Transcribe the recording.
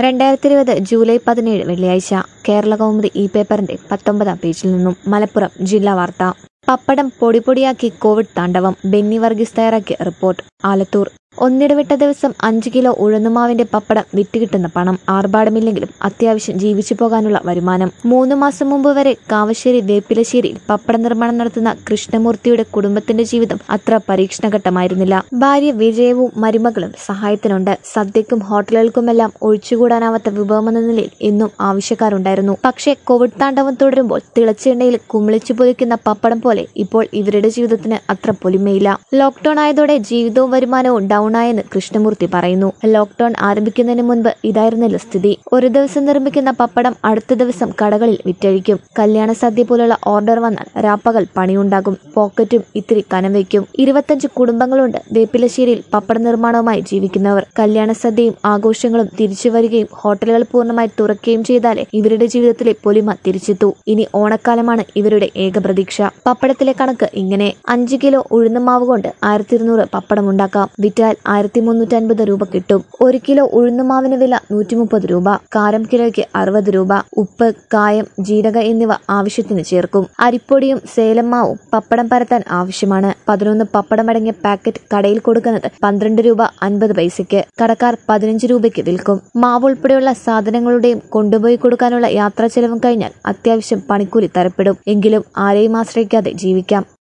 രണ്ടായിരത്തി ഇരുപത് ജൂലൈ പതിനേഴ് വെള്ളിയാഴ്ച കേരള കൗമുദി ഈ പേപ്പറിന്റെ പത്തൊമ്പതാം പേജിൽ നിന്നും മലപ്പുറം ജില്ലാ വാർത്ത പപ്പടം പൊടിപൊടിയാക്കി കോവിഡ് താണ്ഡവം ബെന്നി വർഗീസ് തയ്യാറാക്കിയ റിപ്പോർട്ട് ആലത്തൂർ ഒന്നിടവിട്ട ദിവസം അഞ്ച് കിലോ ഉഴുന്നുമാവിന്റെ പപ്പടം വിറ്റുകിട്ടുന്ന പണം ആർഭാടമില്ലെങ്കിലും അത്യാവശ്യം ജീവിച്ചു പോകാനുള്ള വരുമാനം മൂന്ന് മാസം മുമ്പ് വരെ കാവശ്ശേരി വേപ്പിലശ്ശേരിയിൽ പപ്പട നിർമ്മാണം നടത്തുന്ന കൃഷ്ണമൂർത്തിയുടെ കുടുംബത്തിന്റെ ജീവിതം അത്ര പരീക്ഷണഘട്ടമായിരുന്നില്ല ഭാര്യ വിജയവും മരുമകളും സഹായത്തിനുണ്ട് സദ്യക്കും ഹോട്ടലുകൾക്കുമെല്ലാം ഒഴിച്ചുകൂടാനാവാത്ത വിഭവമെന്ന നിലയിൽ എന്നും ആവശ്യക്കാരുണ്ടായിരുന്നു പക്ഷേ കോവിഡ് താണ്ഡവം തുടരുമ്പോൾ തിളച്ച എണ്ണയിൽ കുമിളിച്ചു പൊതിക്കുന്ന പപ്പടം പോലെ ഇപ്പോൾ ഇവരുടെ ജീവിതത്തിന് അത്ര പൊലിമയില്ല ലോക്ക്ഡൌൺ ആയതോടെ ജീവിതവും വരുമാനവും ഡൗൺ ആയെന്ന് കൃഷ്ണമൂർത്തി പറയുന്നു ലോക്ക്ഡൌൺ ആരംഭിക്കുന്നതിന് മുൻപ് ഇതായിരുന്നില്ല സ്ഥിതി ഒരു ദിവസം നിർമ്മിക്കുന്ന പപ്പടം അടുത്ത ദിവസം കടകളിൽ വിറ്റഴിക്കും കല്യാണ സദ്യ പോലുള്ള ഓർഡർ വന്നാൽ രാപ്പകൽ പണിയുണ്ടാകും പോക്കറ്റും ഇത്തിരി കനം വയ്ക്കും ഇരുപത്തഞ്ച് കുടുംബങ്ങളുണ്ട് വേപ്പിലശ്ശേരിയിൽ പപ്പട നിർമ്മാണവുമായി ജീവിക്കുന്നവർ കല്യാണ സദ്യയും ആഘോഷങ്ങളും തിരിച്ചു വരികയും ഹോട്ടലുകൾ പൂർണ്ണമായി തുറക്കുകയും ചെയ്താലേ ഇവരുടെ ജീവിതത്തിലെ പൊലിമ തിരിച്ചെത്തൂ ഇനി ഓണക്കാലമാണ് ഇവരുടെ ഏക പ്രതീക്ഷ പപ്പടത്തിലെ കണക്ക് ഇങ്ങനെ അഞ്ച് കിലോ ഉഴുന്നുമാവ് കൊണ്ട് ആയിരത്തി ഇരുന്നൂറ് പപ്പടം ഉണ്ടാക്കാം വിറ്റാൽ ആയിരത്തി മുന്നൂറ്റി അൻപത് രൂപ കിട്ടും ഒരു കിലോ ഉഴുന്നുമാവിന് വില നൂറ്റി മുപ്പത് രൂപ കാരം കിലോയ്ക്ക് അറുപത് രൂപ ഉപ്പ് കായം ജീരക എന്നിവ ആവശ്യത്തിന് ചേർക്കും അരിപ്പൊടിയും സേലം മാവും പപ്പടം പരത്താൻ ആവശ്യമാണ് പതിനൊന്ന് പപ്പടം അടങ്ങിയ പാക്കറ്റ് കടയിൽ കൊടുക്കുന്നത് പന്ത്രണ്ട് രൂപ അൻപത് പൈസയ്ക്ക് കടക്കാർ പതിനഞ്ച് രൂപയ്ക്ക് വിൽക്കും മാവ് ഉൾപ്പെടെയുള്ള സാധനങ്ങളുടെയും കൊണ്ടുപോയി കൊടുക്കാനുള്ള യാത്രാ ചെലവും കഴിഞ്ഞാൽ അത്യാവശ്യം പണിക്കൂലി തരപ്പെടും എങ്കിലും ആരെയും ആശ്രയിക്കാതെ ജീവിക്കാം